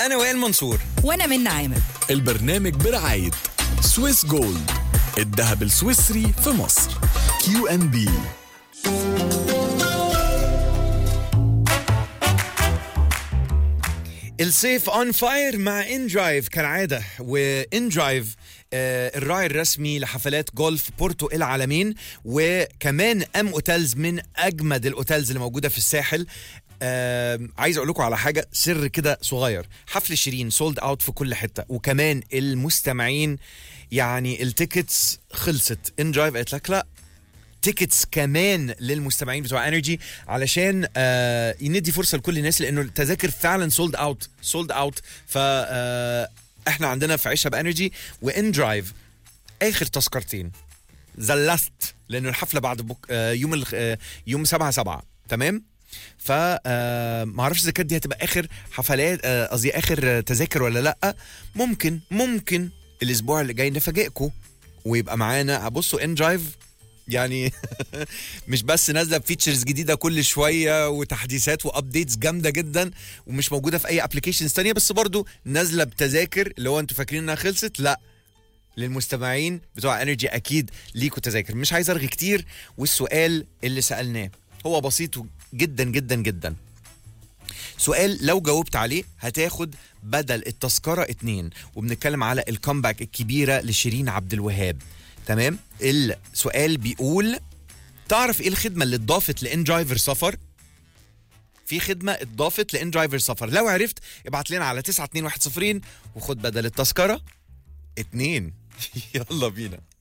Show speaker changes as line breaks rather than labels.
انا وائل منصور
وانا من عامر
البرنامج برعاية سويس جولد الذهب السويسري في مصر كيو ان بي
الصيف اون فاير مع ان درايف كالعاده وان درايف آه الراعي الرسمي لحفلات جولف بورتو العالمين وكمان ام اوتيلز من اجمد الاوتيلز اللي موجوده في الساحل آه عايز اقول لكم على حاجه سر كده صغير حفل شيرين سولد اوت في كل حته وكمان المستمعين يعني التيكتس خلصت ان درايف قالت لك لا تيكتس كمان للمستمعين بتوع انرجي علشان آه ندي فرصه لكل الناس لانه التذاكر فعلا سولد اوت سولد اوت ف آه احنا عندنا في عيشها بانرجي وان درايف اخر تذكرتين زلست لانه الحفله بعد بك آه يوم الخ... آه يوم 7 7 تمام ف آه ما اعرفش اذا كانت دي هتبقى اخر حفلات آه، قصدي اخر آه، تذاكر ولا لا ممكن ممكن الاسبوع اللي جاي نفاجئكم ويبقى معانا بصوا ان درايف يعني مش بس نازله بفيتشرز جديده كل شويه وتحديثات وابديتس جامده جدا ومش موجوده في اي ابلكيشنز تانية بس برضو نازله بتذاكر اللي هو انتوا فاكرين انها خلصت لا للمستمعين بتوع انرجي اكيد ليكوا تذاكر مش عايز ارغي كتير والسؤال اللي سالناه هو بسيط جدا جدا جدا سؤال لو جاوبت عليه هتاخد بدل التذكرة اتنين وبنتكلم على الكومباك الكبيرة لشيرين عبد الوهاب تمام السؤال بيقول تعرف ايه الخدمة اللي اتضافت لان درايفر سفر في خدمة اتضافت لان درايفر سفر لو عرفت ابعت لنا على 92110 وخد بدل التذكرة اتنين يلا بينا